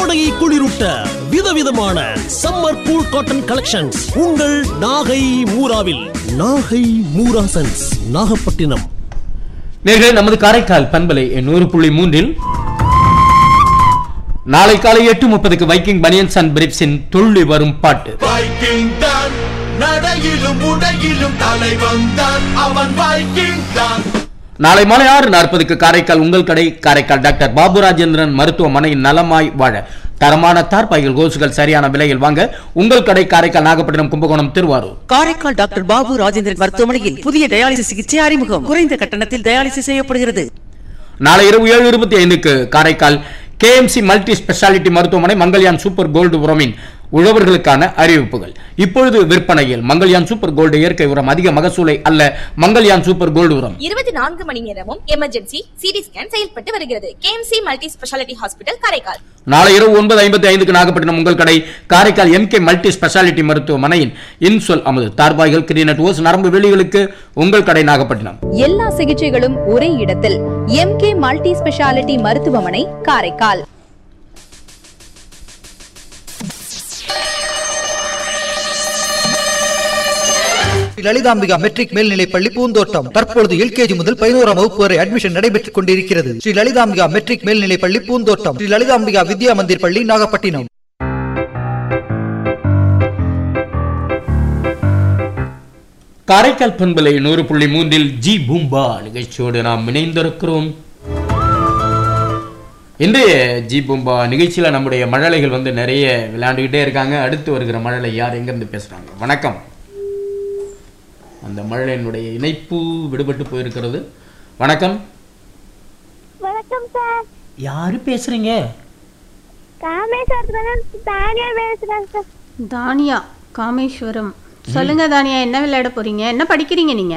கோடையை குளிரூட்ட விதவிதமான summer cool cotton collections உங்கள் நாகை மூராவில் நாகை மூராசன்ஸ் நாகப்பட்டினம் நேர்களே நமது காரைக்கால் பண்பலை நூறு புள்ளி மூன்றில் நாளை காலை எட்டு முப்பதுக்கு வைக்கிங் பனியன்ஸ் அண்ட் பிரிப்ஸின் துள்ளி வரும் பாட்டு வைக்கிங் தான் நடையிலும் உடையிலும் தலைவன் தான் அவன் வைக்கிங் தான் நாளை மாலை ஆறு நாற்பதுக்கு காரைக்கால் உங்கள் கடை காரைக்கால் டாக்டர் பாபு ராஜேந்திரன் மருத்துவமனை நலமாய் வாழ தரமான தார்பாய்கள் கோசுகள் சரியான விலையில் வாங்க உங்கள் கடை காரைக்கால் நாகப்பட்டினம் கும்பகோணம் திருவாரூர் காரைக்கால் டாக்டர் பாபு ராஜேந்திரன் மருத்துவமனையில் புதிய டயாலிசிஸ் சிகிச்சை அறிமுகம் குறைந்த கட்டணத்தில் டயாலிசிஸ் செய்யப்படுகிறது நாளை இரவு ஏழு இருபத்தி ஐந்துக்கு காரைக்கால் கேஎம்சி மல்டி ஸ்பெஷாலிட்டி மருத்துவமனை மங்கல்யான் சூப்பர் கோல்டு உரமின் உழவர்களுக்கான அறிவிப்புகள் இப்பொழுது விற்பனையில் மங்கல்யான் சூப்பர் கோல்டு இயற்கை உரம் அதிக மகசூலை அல்ல மங்கல்யான் சூப்பர் கோல்டு உரம் இருபத்தி நான்கு மணி நேரமும் எமர்ஜென்சி சிடி ஸ்கேன் செயல்பட்டு வருகிறது KMC multi speciality hospital Karaikal நாளை இரவு ஒன்பது ஐம்பத்தி ஐந்துக்கு நாகப்பட்டினம் உங்கள் கடை காரைக்கால் எம்கே மல்டி ஸ்பெஷாலிட்டி மருத்துவமனையின் இன்சொல் அமுது தார்பாய்கள் கிரீனட் ஓஸ் நரம்பு வெளிகளுக்கு உங்கள் கடை நாகப்பட்டினம் எல்லா சிகிச்சைகளும் ஒரே இடத்தில் எம்கே மல்டி ஸ்பெஷாலிட்டி மருத்துவமனை காரைக்கால் லலிதாம்பிகா மெட்ரிக் மேல்நிலைப்பள்ளி பூந்தோட்டம் தற்பொழுது எல்கேஜி முதல் பதினோராம் வகுப்பு வரை அட்மிஷன் நடைபெற்றுக் கொண்டிருக்கிறது ஸ்ரீ லலிதாம்பிகா மெட்ரிக் மேல்நிலைப்பள்ளி பூந்தோட்டம் ஸ்ரீ லலிதாம்பிகா வித்யா மந்திர் பள்ளி நாகப்பட்டினம் காரைக்கால் பண்பலை நூறு புள்ளி மூன்றில் ஜி பூம்பா நிகழ்ச்சியோடு நாம் இணைந்திருக்கிறோம் இன்றைய ஜி பூம்பா நிகழ்ச்சியில நம்முடைய மழலைகள் வந்து நிறைய விளையாண்டுக்கிட்டே இருக்காங்க அடுத்து வருகிற மழலை யார் எங்கிருந்து பேசுறாங்க வணக்கம் அந்த மழலையினுடைய இணைப்பு விடுபட்டு போயிருக்கிறது வணக்கம் வணக்கம் சார் யாரு பேசுறீங்க காமேஸ்வரத்துல தானியா பேசுறேன் சார் தானியா காமேஸ்வரம் சொல்லுங்க தானியா என்ன விளையாட போறீங்க என்ன படிக்கிறீங்க நீங்க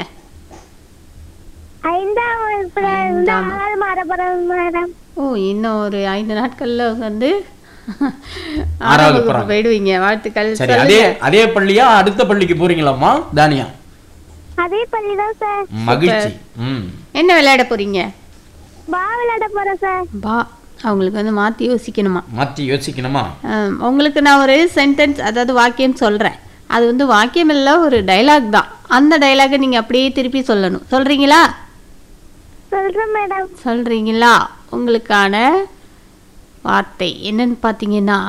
ஐந்தாம் வகுப்புல இருந்து ஆறு மரபுறம் மேடம் ஓ இன்னும் ஒரு ஐந்து நாட்கள்ல வந்து ஆறாவது ஆறாவது வகுப்பு போறாங்க. போயிடுவீங்க வாழ்த்துக்கள் சரி அதே சொல்லுங்க அதே பள்ளியா அடுத்த பள்ளிக்கு போறீங்களாம்மா தானியா அதே பள்ளிதான் சார் மகிழ்ச்சி ம் என்ன விளையாட போறீங்க பா விளையாட போறேன் சார் பா அவங்களுக்கு வந்து மாத்தி யோசிக்கணுமா மாற்றி யோசிக்கணுமா ஆம், உங்களுக்கு நான் ஒரு சென்டென்ஸ் அதாவது வாக்கியம் சொல்றேன் அது வந்து வாக்கியம் இல்ல ஒரு டைலாக் தான் அந்த டைலாகை நீங்க அப்படியே திருப்பி சொல்லணும் சொல்றீங்களா சொல்றேன் மேடம் சொல்றீங்களா உங்களுக்கான வார்த்தை என்னன்னு பார்த்தீங்கன்னா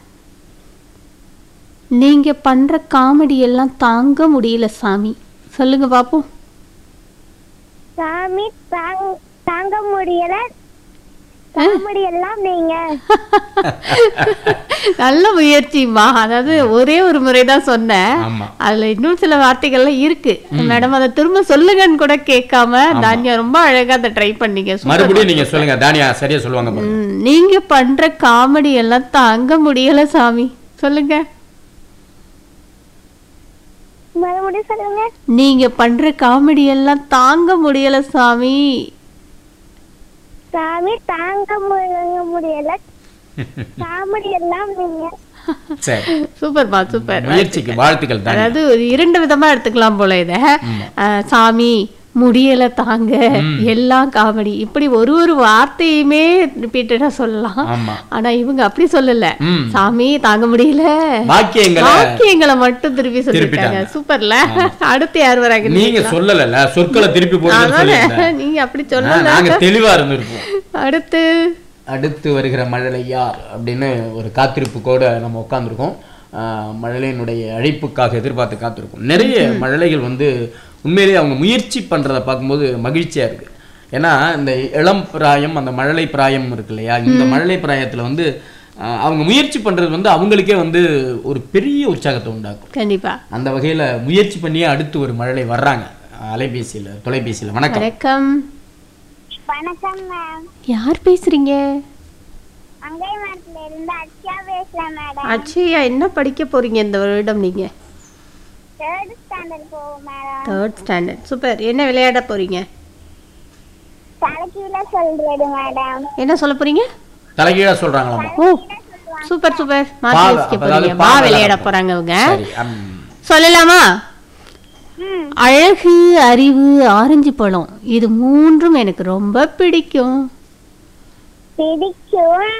நீங்க பண்ற காமெடி எல்லாம் தாங்க முடியல சாமி சொல்லுங்க பாப்போம் சாமி தாங்க தாங்க முடியல காமெடி எல்லாம் நீங்க நல்ல முயற்சிம்மா அதாவது ஒரே ஒரு முறை தான் சொன்னேன் ஆமா அதுல இன்னும் சில வார்த்தைகள்லாம் இருக்கு மேடம் அதை திரும்ப சொல்லுங்கன்னு கூட கேட்காம தானியா ரொம்ப அழகா அதை ட்ரை பண்ணீங்க Super. மறுபடியும் நீங்க சொல்லுங்க தானியா சரியா சொல்லுவாங்க பாருங்க. ம், நீங்க பண்ற காமெடி எல்லாம் தாங்க முடியல சாமி சொல்லுங்க மறுபடியும் சொல்லுங்க நீங்க பண்ற காமெடி எல்லாம் தாங்க முடியல சாமி சாமி தாங்க மு- முடியல காமெடி எல்லாம் நீங்க சரி சூப்பர்மா சூப்பர் முயற்சிக்கு வாழ்த்துக்கள் தானியா அதாவது ஒரு இரண்டு விதமா எடுத்துக்கலாம் போல இத அஹ், சாமி முடியல தாங்க எல்லாம் காமெடி இப்படி ஒரு ஒரு வார்த்தையுமே ரிப்பீட்டடா சொல்லலாம் ஆமா ஆனா இவங்க அப்படி சொல்லல ம். சாமி தாங்க முடியல வாக்கியங்களை வாக்கியங்களை மட்டும் திருப்பி சொல்லிருக்காங்க திருப்பிட்டாங்க. சூப்பர்ல அடுத்து யார் வராங்க நீங்க சொல்லல சொற்களை திருப்பி போடுங்கன்னு அதானே, சொல்லியிருந்தேன். நீங்க அப்படி ஆ, சொல்லல நாங்க தெளிவா இருந்திருப்போம் அடுத்து அடுத்து வருகிற மழலை யார் அப்படின்னு ஒரு காத்திருப்பு கூட நம்ம உட்காந்துருக்கோம் மழலையினுடைய அழைப்புக்காக எதிர்பார்த்து காத்திருக்கோம் நிறைய மழலைகள் வந்து உண்மையிலேயே அவங்க முயற்சி பண்றத பார்க்கும்போது மகிழ்ச்சியா இருக்கு ஏன்னா இந்த இளம் பிராயம் அந்த மழலை பிராயம் இருக்கு இல்லையா இந்த மழலை பிராயத்துல வந்து ஆஹ், அவங்க முயற்சி பண்றது வந்து அவங்களுக்கே வந்து ஒரு பெரிய உற்சாகத்தை உண்டாக்கும் கண்டிப்பா அந்த வகையில முயற்சி பண்ணியே அடுத்து ஒரு மழலை வர்றாங்க அலைபேசியில தொலைபேசியில வணக்கம் வணக்கம் வணக்கம் மேம் யார் பேசுறீங்க அங்கை மரத்துல இருந்து அச்சியா பேசுறேன் மேடம் அச்சயா என்ன படிக்க போறீங்க இந்த வருடம் நீங்க தேர்ட் ஸ்டாண்டர்ட் போவோம் மேடம் தேர்ட் ஸ்டாண்டர்ட் சூப்பர் என்ன விளையாட போறீங்க தலைக்கீழ சொல்றது மேடம் என்ன சொல்ல போறீங்க தலைகீழா சொல்றாங்களாமா ஓ சூப்பர் சூப்பர் மாத்தி பா- யோசிக்க அதாவது போறீங்க பா பா விளையாட விளையாட போறாங்க அவங்க சரி அம். சொல்லலாமா அழகு அறிவு ஆரஞ்சு பழம் இது மூன்றும் எனக்கு ரொம்ப பிடிக்கும் பிடிக்கும்